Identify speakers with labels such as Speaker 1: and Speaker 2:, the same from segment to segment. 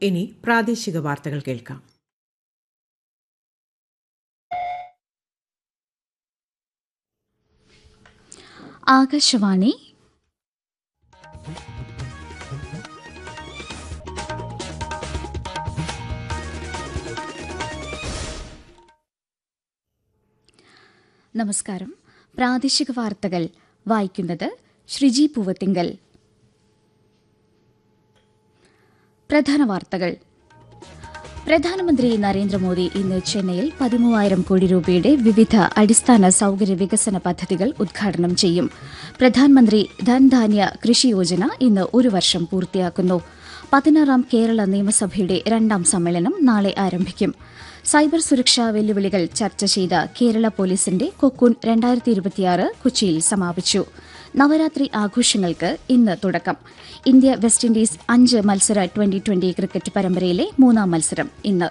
Speaker 1: ഇനി പ്രാദേശിക വാർത്തകൾ കേൾക്കാം
Speaker 2: ആകാശവാണി നമസ്കാരം പ്രാദേശിക വാർത്തകൾ വായിക്കുന്നത് ശ്രീജി പൂവത്തിങ്കൽ പ്രധാന വാർത്തകൾ പ്രധാനമന്ത്രി നരേന്ദ്രമോദി ഇന്ന് ചെന്നൈയിൽ പതിമൂവായിരം കോടി രൂപയുടെ വിവിധ അടിസ്ഥാന സൌകര്യ വികസന പദ്ധതികൾ ഉദ്ഘാടനം ചെയ്യും പ്രധാനമന്ത്രി ധൻധാന്യ കൃഷി യോജന ഇന്ന് ഒരു വർഷം പൂർത്തിയാക്കുന്നു പതിനാറാം കേരള നിയമസഭയുടെ രണ്ടാം സമ്മേളനം നാളെ ആരംഭിക്കും സൈബർ സുരക്ഷാ വെല്ലുവിളികൾ ചർച്ച ചെയ്ത കേരള പോലീസിന്റെ കൊക്കൂൻ രണ്ടായിരത്തി ഇരുപത്തിയാറ് കൊച്ചിയിൽ സമാപിച്ചു നവരാത്രി ആഘോഷങ്ങൾക്ക് ഇന്ന് തുടക്കം ഇന്ത്യ വെസ്റ്റ് ഇൻഡീസ് അഞ്ച് മത്സര ട്വന്റി ട്വന്റി ക്രിക്കറ്റ് പരമ്പരയിലെ മൂന്നാം മത്സരം ഇന്ന്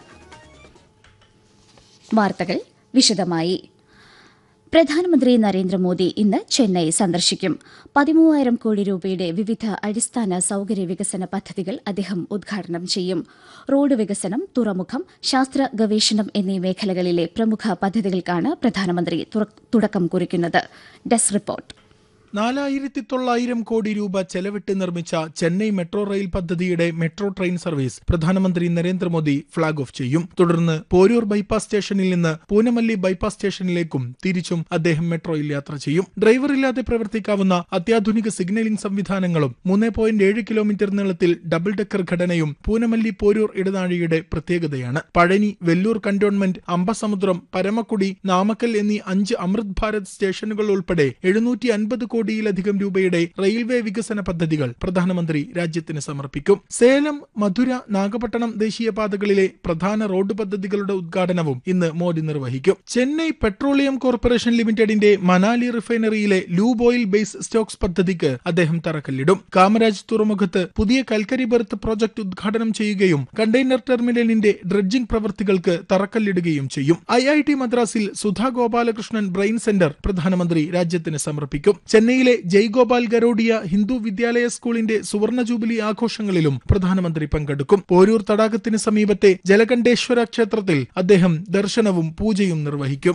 Speaker 2: വാർത്തകൾ വിശദമായി പ്രധാനമന്ത്രി നരേന്ദ്രമോദി ഇന്ന് ചെന്നൈ സന്ദർശിക്കും പതിമൂവായിരം കോടി രൂപയുടെ വിവിധ അടിസ്ഥാന സൌകര്യ വികസന പദ്ധതികൾ അദ്ദേഹം ഉദ്ഘാടനം ചെയ്യും റോഡ് വികസനം തുറമുഖം ശാസ്ത്ര ഗവേഷണം എന്നീ മേഖലകളിലെ പ്രമുഖ പദ്ധതികൾക്കാണ് പ്രധാനമന്ത്രി തുടക്കം കുറിക്കുന്നത് ഡെസ്ക് റിപ്പോർട്ട്
Speaker 3: നാലായിരത്തി തൊള്ളായിരം കോടി രൂപ ചെലവിട്ട് നിർമ്മിച്ച ചെന്നൈ മെട്രോ റെയിൽ പദ്ധതിയുടെ മെട്രോ ട്രെയിൻ സർവീസ് പ്രധാനമന്ത്രി നരേന്ദ്രമോദി ഫ്ളാഗ് ഓഫ് ചെയ്യും തുടർന്ന് പോരൂർ ബൈപ്പാസ് സ്റ്റേഷനിൽ നിന്ന് പൂനമല്ലി ബൈപ്പാസ് സ്റ്റേഷനിലേക്കും തിരിച്ചും അദ്ദേഹം മെട്രോയിൽ യാത്ര ചെയ്യും ഡ്രൈവറില്ലാതെ പ്രവർത്തിക്കാവുന്ന അത്യാധുനിക സിഗ്നലിംഗ് സംവിധാനങ്ങളും മൂന്ന് പോയിന്റ് ഏഴ് കിലോമീറ്റർ നീളത്തിൽ ഡബിൾ ഡെക്കർ ഘടനയും പൂനമല്ലി പോരൂർ ഇടനാഴിയുടെ പ്രത്യേകതയാണ് പഴനി വെല്ലൂർ കന്റോൺമെന്റ് അമ്പസമുദ്രം പരമക്കുടി നാമക്കൽ എന്നീ അഞ്ച് അമൃത് ഭാരത് സ്റ്റേഷനുകൾ ഉൾപ്പെടെ എഴുന്നൂറ്റി അൻപത് കോടിയിലധികം രൂപയുടെ റെയിൽവേ വികസന പദ്ധതികൾ പ്രധാനമന്ത്രി രാജ്യത്തിന് സമർപ്പിക്കും സേലം മധുര നാഗപട്ടണം ദേശീയപാതകളിലെ പ്രധാന റോഡ് പദ്ധതികളുടെ ഉദ്ഘാടനവും ഇന്ന് മോദി നിർവഹിക്കും ചെന്നൈ പെട്രോളിയം കോർപ്പറേഷൻ ലിമിറ്റഡിന്റെ മനാലി റിഫൈനറിയിലെ ലൂബ് ഓയിൽ ബേസ് സ്റ്റോക്സ് പദ്ധതിക്ക് അദ്ദേഹം തറക്കല്ലിടും കാമരാജ് തുറമുഖത്ത് പുതിയ കൽക്കരി ബെർത്ത് പ്രോജക്ട് ഉദ്ഘാടനം ചെയ്യുകയും കണ്ടെയ്നർ ടെർമിനലിന്റെ ഡ്രഡ്ജിംഗ് പ്രവൃത്തികൾക്ക് തറക്കല്ലിടുകയും ചെയ്യും ഐ ഐ ടി മദ്രാസിൽ സുധാ ഗോപാലകൃഷ്ണൻ ബ്രെയിൻ സെന്റർ പ്രധാനമന്ത്രി രാജ്യത്തിന് സമർപ്പിക്കും ചെന്നൈയിലെ ജയ്ഗോപാൽ ഗരോഡിയ ഹിന്ദു വിദ്യാലയ സ്കൂളിന്റെ സുവർണ ജൂബിലി ആഘോഷങ്ങളിലും പ്രധാനമന്ത്രി പങ്കെടുക്കും പോരൂർ തടാകത്തിന് സമീപത്തെ ജലകണ്ഠേശ്വര ക്ഷേത്രത്തിൽ അദ്ദേഹം ദർശനവും പൂജയും നിർവഹിക്കും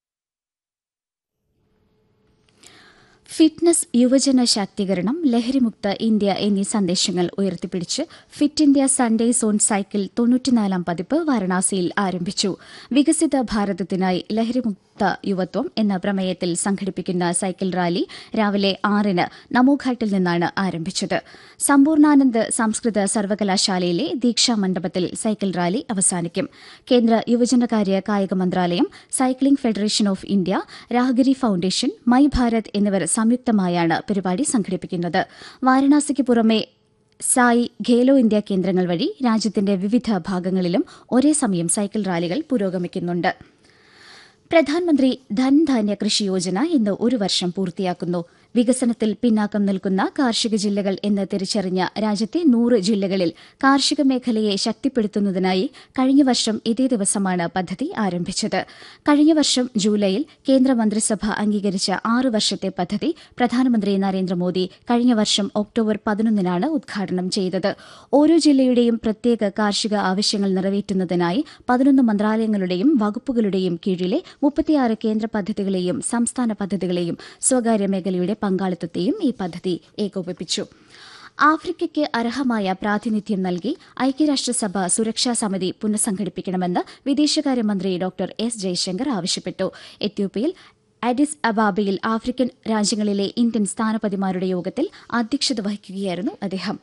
Speaker 2: ഫിറ്റ്നസ് യുവജന ശാക്തീകരണം ലഹരിമുക്ത ഇന്ത്യ എന്നീ സന്ദേശങ്ങൾ ഉയർത്തിപ്പിടിച്ച് fit India Sunday on cycle തൊണ്ണൂറ്റിനാലാം പതിപ്പ് വാരണാസിയിൽ ആരംഭിച്ചു വികസിത ഭാരതത്തിനായി ലഹരിമുക്ത യുവത്വം എന്ന പ്രമേയത്തിൽ സംഘടിപ്പിക്കുന്ന സൈക്കിൾ റാലി രാവിലെ ആറിന് നമോഘാട്ടിൽ നിന്നാണ് ആരംഭിച്ചത് സമ്പൂർണാനന്ദ് സംസ്കൃത സർവകലാശാലയിലെ ദീക്ഷാ മണ്ഡപത്തിൽ സൈക്കിൾ റാലി അവസാനിക്കും കേന്ദ്ര യുവജനകാര്യ കായിക മന്ത്രാലയം cycling federation of India Rahagiri foundation my Bharat എന്നിവർ സംയുക്തമായാണ് പരിപാടി സംഘടിപ്പിക്കുന്നത് വാരണാസിക്ക് പുറമെ സായി ഖേലോ ഇന്ത്യ കേന്ദ്രങ്ങൾ വഴി രാജ്യത്തിന്റെ വിവിധ ഭാഗങ്ങളിലും ഒരേ സമയം സൈക്കിൾ റാലികൾ പുരോഗമിക്കുന്നുണ്ട് പ്രധാനമന്ത്രി ധൻധാന്യ കൃഷി യോജന ഇന്ന് ഒരു വർഷം പൂർത്തിയാക്കുന്നു വികസനത്തിൽ പിന്നാക്കം നിൽക്കുന്ന കാർഷിക ജില്ലകൾ എന്ന് തിരിച്ചറിഞ്ഞ രാജ്യത്തെ നൂറ് ജില്ലകളിൽ കാർഷിക മേഖലയെ ശക്തിപ്പെടുത്തുന്നതിനായി കഴിഞ്ഞ വർഷം ഇതേ ദിവസമാണ് പദ്ധതി ആരംഭിച്ചത് കഴിഞ്ഞ വർഷം ജൂലൈയിൽ കേന്ദ്രമന്ത്രിസഭ അംഗീകരിച്ച ആറ് വർഷത്തെ പദ്ധതി പ്രധാനമന്ത്രി നരേന്ദ്രമോദി കഴിഞ്ഞ വർഷം ഒക്ടോബർ പതിനൊന്നിനാണ് ഉദ്ഘാടനം ചെയ്തത് ഓരോ ജില്ലയുടെയും പ്രത്യേക കാർഷിക ആവശ്യങ്ങൾ നിറവേറ്റുന്നതിനായി പതിനൊന്ന് മന്ത്രാലയങ്ങളുടെയും വകുപ്പുകളുടെയും കീഴിലെ മുപ്പത്തിയാറ് കേന്ദ്ര പദ്ധതികളെയും സംസ്ഥാന പദ്ധതികളെയും സ്വകാര്യ മേഖലയുടെ പങ്കാളിത്തത്തെയും ഈ പദ്ധതി ഏകോപിപ്പിച്ചു ആഫ്രിക്കയ്ക്ക് അർഹമായ പ്രാതിനിധ്യം നൽകി ഐക്യരാഷ്ട്രസഭ സുരക്ഷാ സമിതി പുനഃസംഘടിപ്പിക്കണമെന്ന് വിദേശകാര്യമന്ത്രി ഡോക്ടർ എസ് ജയശങ്കർ ആവശ്യപ്പെട്ടു എത്യോപ്യയിൽ അഡിസ് അബാബയിൽ ആഫ്രിക്കൻ രാജ്യങ്ങളിലെ ഇന്ത്യൻ സ്ഥാനപതിമാരുടെ യോഗത്തിൽ അധ്യക്ഷത വഹിക്കുകയായിരുന്നു അദ്ദേഹം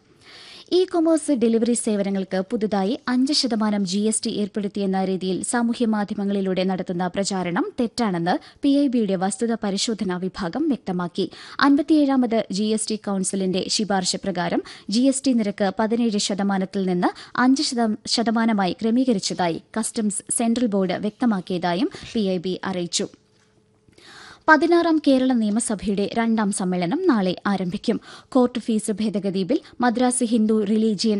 Speaker 2: ഇ കൊമേഴ്സ് ഡെലിവറി സേവനങ്ങൾക്ക് പുതുതായി അഞ്ച് ശതമാനം ജി എസ് ടി ഏർപ്പെടുത്തിയെന്ന രീതിയിൽ സാമൂഹ്യ മാധ്യമങ്ങളിലൂടെ നടത്തുന്ന പ്രചാരണം തെറ്റാണെന്ന് പി ഐ ബിയുടെ വസ്തുത പരിശോധനാ വിഭാഗം വ്യക്തമാക്കി അൻപത്തിയേഴാമത് ജി എസ് ടി കൌൺസിലിന്റെ ശുപാർശ പ്രകാരം ജി എസ് ടി നിരക്ക് പതിനേഴ് ശതമാനത്തിൽ നിന്ന് അഞ്ച് ശതമാനമായി ക്രമീകരിച്ചതായി കസ്റ്റംസ് സെൻട്രൽ ബോർഡ് വ്യക്തമാക്കിയതായും പി ഐ ബി അറിയിച്ചു പതിനാറാം കേരള നിയമസഭയുടെ രണ്ടാം സമ്മേളനം നാളെ ആരംഭിക്കും കോർട്ട് ഫീസ് ഭേദഗതി bill Madras Hindu religion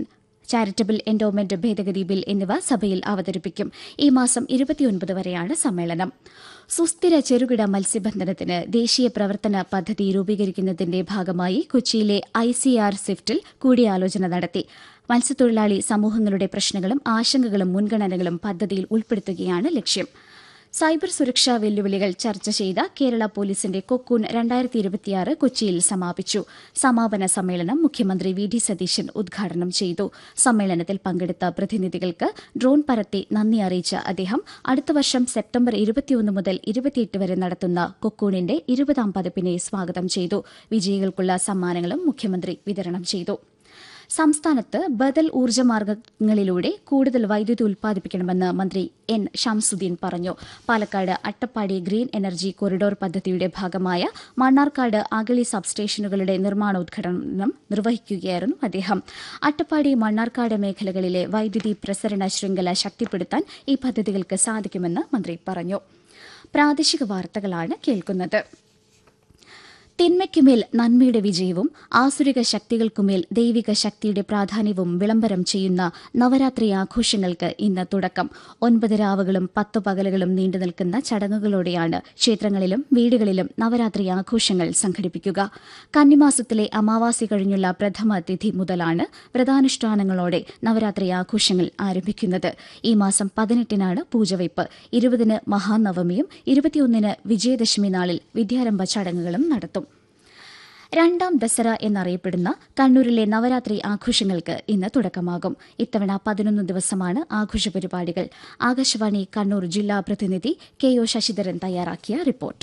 Speaker 2: charitable endowment ഭേദഗതി ബിൽ എന്നിവ സഭയിൽ അവതരിപ്പിക്കും ഈ മാസം ഇരുപത്തിയൊൻപത് വരെയാണ് സമ്മേളനം സുസ്ഥിര ചെറുകിട മത്സ്യബന്ധനത്തിന് ദേശീയ പ്രവർത്തന പദ്ധതി രൂപീകരിക്കുന്നതിന്റെ ഭാഗമായി കൊച്ചിയിലെ ഐ സി ആർ സ്വിഫ്റ്റിൽ കൂടിയാലോചന നടത്തി മത്സ്യത്തൊഴിലാളി സമൂഹങ്ങളുടെ പ്രശ്നങ്ങളും ആശങ്കകളും മുൻഗണനകളും പദ്ധതിയിൽ ഉൾപ്പെടുത്തുകയാണ് ലക്ഷ്യം സൈബർ സുരക്ഷാ വെല്ലുവിളികൾ ചർച്ച ചെയ്ത കേരള പോലീസിന്റെ കൊക്കൂൺ രണ്ടായിരത്തി ഇരുപത്തിയാറ് കൊച്ചിയിൽ സമാപിച്ചു സമാപന സമ്മേളനം മുഖ്യമന്ത്രി വി ഡി സതീശൻ ഉദ്ഘാടനം ചെയ്തു സമ്മേളനത്തിൽ പങ്കെടുത്ത പ്രതിനിധികൾക്ക് ഡ്രോൺ പറത്തി നന്ദി അറിയിച്ച അദ്ദേഹം അടുത്ത വർഷം സെപ്റ്റംബർ ഇരുപത്തിയൊന്ന് മുതൽ ഇരുപത്തിയെട്ട് വരെ നടത്തുന്ന കൊക്കൂണിന്റെ ഇരുപതാം പതിപ്പിനെ സ്വാഗതം ചെയ്തു വിജയികൾക്കുള്ള സമ്മാനങ്ങളും മുഖ്യമന്ത്രി വിതരണം ചെയ്തു സംസ്ഥാനത്ത് ബദൽ ഊർജ്ജ മാർഗങ്ങളിലൂടെ കൂടുതൽ വൈദ്യുതി ഉൽപ്പാദിപ്പിക്കണമെന്ന് മന്ത്രി എൻ ഷംസുദ്ദീൻ പറഞ്ഞു Palakkad Attappadi green energy corridor പദ്ധതിയുടെ ഭാഗമായ മണ്ണാർക്കാട് അഗളി സബ്സ്റ്റേഷനുകളുടെ നിർമ്മാണോദ്ഘാടനം നിർവഹിക്കുകയായിരുന്നു അദ്ദേഹം അട്ടപ്പാടി മണ്ണാർക്കാട് മേഖലകളിലെ വൈദ്യുതി പ്രസരണ ശൃംഖല ശക്തിപ്പെടുത്താൻ ഈ പദ്ധതികൾക്ക് സാധിക്കുമെന്ന് മന്ത്രി പറഞ്ഞു പ്രാദേശിക വാർത്തകളാണ് കേൾക്കുന്നത് തിന്മയ്ക്കുമേൽ നന്മയുടെ വിജയവും ആസുരിക ശക്തികൾക്കുമേൽ ദൈവിക ശക്തിയുടെ പ്രാധാന്യവും വിളംബരം ചെയ്യുന്ന നവരാത്രി ആഘോഷങ്ങൾക്ക് ഇന്ന് തുടക്കം ഒൻപത് രാവുകളും പത്തു പകലുകളും നീണ്ടുനിൽക്കുന്ന ചടങ്ങുകളോടെയാണ് ക്ഷേത്രങ്ങളിലും വീടുകളിലും നവരാത്രി ആഘോഷങ്ങൾ സംഘടിപ്പിക്കുക കന്നിമാസത്തിലെ അമാവാസി കഴിഞ്ഞുള്ള പ്രഥമ തിഥി മുതലാണ് വ്രതാനുഷ്ഠാനങ്ങളോടെ നവരാത്രി ആഘോഷങ്ങൾ ആരംഭിക്കുന്നത് ഈ മാസം പതിനെട്ടിനാണ് പൂജവയ്പ് ഇരുപതിന് മഹാനവമിയും ഇരുപത്തിയൊന്നിന് വിജയദശമി നാളിൽ വിദ്യാരംഭ ചടങ്ങുകളും നടത്തും രണ്ടാം ദസറ എന്നറിയപ്പെടുന്ന കണ്ണൂരിലെ നവരാത്രി ആഘോഷങ്ങൾക്ക് ഇന്ന് തുടക്കമാകും ഇത്തവണ പതിനൊന്ന് ദിവസമാണ് ആഘോഷ പരിപാടികൾ ആകാശവാണി കണ്ണൂർ ജില്ലാ പ്രതിനിധി കെ ഒ ശശിധരൻ തയ്യാറാക്കിയ റിപ്പോർട്ട്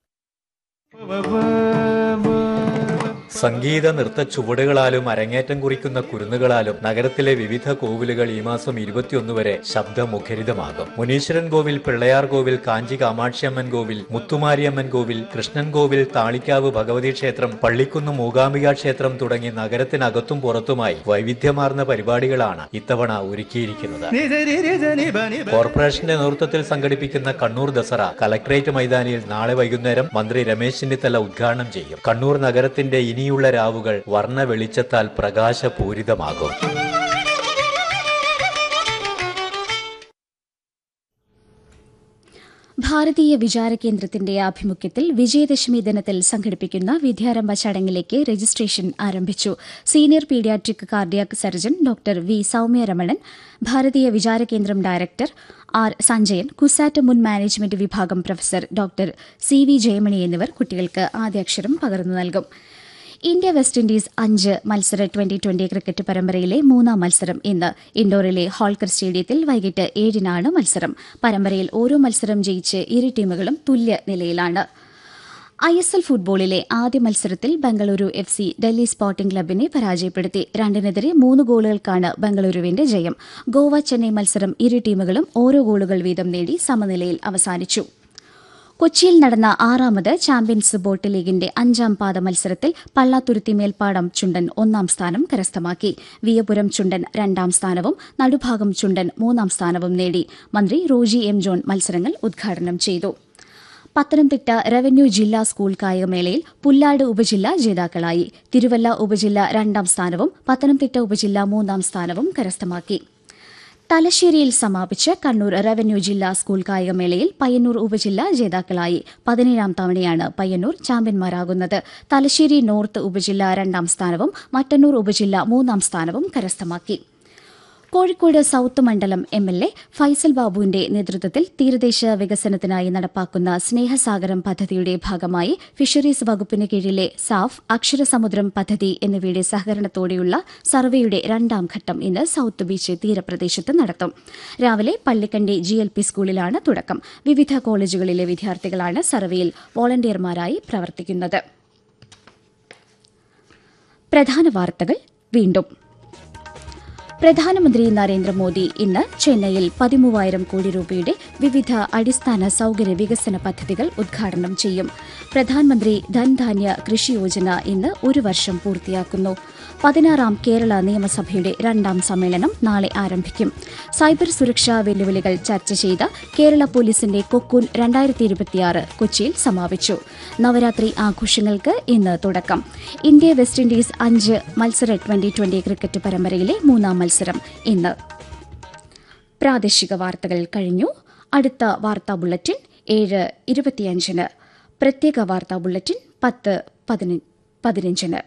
Speaker 4: സംഗീത നൃത്ത ചുവടുകളാലും അരങ്ങേറ്റം കുറിക്കുന്ന കുരുന്നുകളാലും നഗരത്തിലെ വിവിധ കോവിലുകൾ ഈ മാസം ഇരുപത്തിയൊന്ന് വരെ ശബ്ദമുഖരിതമാകും മുനീശ്വരൻ കോവിൽ പിള്ളയാർ കോവിൽ കാഞ്ചി കാമാക്ഷിയമ്മൻ കോവിൽ മുത്തുമാരിയമ്മൻ കോവിൽ കൃഷ്ണൻ കോവിൽ താളിക്കാവ് ഭഗവതി ക്ഷേത്രം പള്ളിക്കുന്ന് മൂകാംബിക ക്ഷേത്രം തുടങ്ങി നഗരത്തിനകത്തും പുറത്തുമായി വൈവിധ്യമാർന്ന പരിപാടികളാണ് ഇത്തവണ ഒരുക്കിയിരിക്കുന്നത് കോർപ്പറേഷന്റെ നേതൃത്വത്തിൽ സംഘടിപ്പിക്കുന്ന കണ്ണൂർ ദസറ കലക്ടറേറ്റ് മൈതാനിയിൽ നാളെ വൈകുന്നേരം മന്ത്രി രമേശ് ചെന്നിത്തല ഉദ്ഘാടനം ചെയ്യും കണ്ണൂർ നഗരത്തിന്റെ ഇനിയുള്ള രാവുകൾ വർണ്ണ വെളിച്ചത്താൽ പ്രകാശപൂരിതമാകും
Speaker 2: ഭാരതീയ വിചാര കേന്ദ്രത്തിന്റെ ആഭിമുഖ്യത്തിൽ വിജയദശമി ദിനത്തിൽ സംഘടിപ്പിക്കുന്ന വിദ്യാരംഭ ചടങ്ങിലേക്ക് രജിസ്ട്രേഷൻ ആരംഭിച്ചു senior paediatric cardiac surgeon doctor V Saumya Ramanan Bharatiya Vichara കേന്ദ്രം ഡയറക്ടർ ആർ സഞ്ജയൻ കുസാറ്റ് മുൻ മാനേജ്മെന്റ് വിഭാഗം professor doctor C V Jayamani എന്നിവർ കുട്ടികൾക്ക് ആദ്യാക്ഷരം പകർന്നു നൽകും ഇന്ത്യ വെസ്റ്റ് ഇൻഡീസ് അഞ്ച് മത്സര ട്വന്റി ട്വന്റി ക്രിക്കറ്റ് പരമ്പരയിലെ മൂന്നാം മത്സരം ഇന്ന് ഇൻഡോറിലെ ഹോൾക്കർ സ്റ്റേഡിയത്തിൽ വൈകിട്ട് ഏഴിനാണ് മത്സരം പരമ്പരയിൽ ഓരോ മത്സരം ജയിച്ച് ഇരു ടീമുകളും തുല്യ നിലയിലാണ് ഐ എസ് എൽ ഫുട്ബോളിലെ ആദ്യ മത്സരത്തിൽ Bengaluru F C Delhi sporting ക്ലബിനെ പരാജയപ്പെടുത്തി രണ്ടിനെതിരെ മൂന്ന് ഗോളുകൾക്കാണ് ബംഗളൂരുവിന്റെ ജയം ഗോവ ചെന്നൈ മത്സരം ഇരു ടീമുകളും ഓരോ ഗോളുകൾ വീതം നേടി സമനിലയിൽ അവസാനിച്ചു കൊച്ചിയിൽ നടന്ന ആറാമത് ചാമ്പ്യൻസ് ബോട്ട് ലീഗിന്റെ അഞ്ചാം പാദ മത്സരത്തിൽ പള്ളാത്തുരുത്തി മേൽപ്പാടം ചുണ്ടൻ ഒന്നാം സ്ഥാനം കരസ്ഥമാക്കി വിയപുരം ചുണ്ടൻ രണ്ടാം സ്ഥാനവും നടുഭാഗം ചുണ്ടൻ മൂന്നാം സ്ഥാനവും നേടി മന്ത്രി റോജി എം ജോൺ മത്സരങ്ങൾ ഉദ്ഘാടനം ചെയ്തു പത്തനംതിട്ട റവന്യൂ ജില്ലാ സ്കൂൾ കായികമേളയിൽ പുല്ലാട് ഉപജില്ല ജേതാക്കളായി തിരുവല്ല ഉപജില്ല രണ്ടാം സ്ഥാനവും പത്തനംതിട്ട ഉപജില്ല മൂന്നാം സ്ഥാനവും കരസ്ഥമാക്കി തലശ്ശേരിയിൽ സമാപിച്ച കണ്ണൂർ റവന്യൂ ജില്ലാ സ്കൂൾ കായികമേളയിൽ പയ്യന്നൂർ ഉപജില്ല ജേതാക്കളായി പതിനേഴാം തവണയാണ് പയ്യന്നൂർ ചാമ്പ്യന്മാരാകുന്നത് തലശ്ശേരി നോർത്ത് ഉപജില്ല രണ്ടാം സ്ഥാനവും മട്ടന്നൂർ ഉപജില്ല മൂന്നാം സ്ഥാനവും കരസ്ഥമാക്കി കോഴിക്കോട് സൌത്ത് മണ്ഡലം എം എൽ എ ഫൈസൽ ബാബുവിന്റെ നേതൃത്വത്തിൽ തീരദേശ വികസനത്തിനായി നടപ്പാക്കുന്ന സ്നേഹസാഗരം പദ്ധതിയുടെ ഭാഗമായി ഫിഷറീസ് വകുപ്പിന് കീഴിലെ സാഫ് അക്ഷരസമുദ്രം പദ്ധതി എന്നിവയുടെ സഹകരണത്തോടെയുള്ള സർവേയുടെ രണ്ടാം ഘട്ടം ഇന്ന് സൌത്ത് ബീച്ച് തീരപ്രദേശത്ത് നടത്തും രാവിലെ പള്ളിക്കണ്ടി ജി എൽ പി സ്കൂളിലാണ് തുടക്കം വിവിധ കോളേജുകളിലെ വിദ്യാർത്ഥികളാണ് സർവേയിൽ വോളണ്ടിയർമാരായി പ്രവർത്തിക്കുന്നത് പ്രധാന വാർത്തകൾ വീണ്ടും പ്രധാനമന്ത്രി നരേന്ദ്രമോദി ഇന്ന് ചെന്നൈയിൽ പതിമൂവായിരം കോടി രൂപയുടെ വിവിധ അടിസ്ഥാന സൌകര്യ വികസന പദ്ധതികൾ ഉദ്ഘാടനം ചെയ്യും പ്രധാനമന്ത്രി ധൻധാന്യ കൃഷി യോജന ഇന്ന് ഒരു വർഷം പൂർത്തിയാക്കുന്നു പതിനാറാം കേരള നിയമസഭയുടെ രണ്ടാം സമ്മേളനം നാളെ ആരംഭിക്കും സൈബർ സുരക്ഷാ വെല്ലുവിളികൾ ചർച്ച ചെയ്ത കേരള പോലീസിന്റെ കൊക്കൂൻ രണ്ടായിരത്തി ഇരുപത്തിയാറ് കൊച്ചിയിൽ സമാപിച്ചു നവരാത്രി ആഘോഷങ്ങൾക്ക് ഇന്ന് തുടക്കം ഇന്ത്യ വെസ്റ്റ് ഇൻഡീസ് അഞ്ച് മത്സര ട്വന്റി ട്വന്റി ക്രിക്കറ്റ് പരമ്പരയിലെ മൂന്നാം മത്സരം മത്സരം ഇന്ന് പ്രാദേശിക വാർത്തകൾ കഴിഞ്ഞു അടുത്ത വാർത്താ ബുള്ളറ്റിൻ ഏഴ് ഇരുപത്തിയഞ്ചിന് പ്രത്യേക വാർത്താ ബുള്ളറ്റിൻ പത്ത് പതിന- പതിനഞ്ചിന്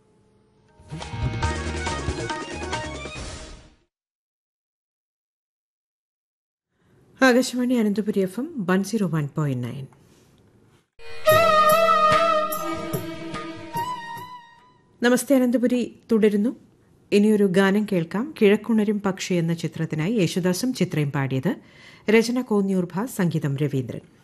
Speaker 1: Akashvani Ananthapuri F M one zero one point nine നമസ്തേ അനന്തപുരി തുടരുന്നു ഇനിയൊരു ഗാനം കേൾക്കാം കിഴക്കുണരും പക്ഷി എന്ന ചിത്രത്തിനായി യേശുദാസും ചിത്രയും പാടിയത് രചന കോന്നിയൂർഭ സംഗീതം രവീന്ദ്രൻ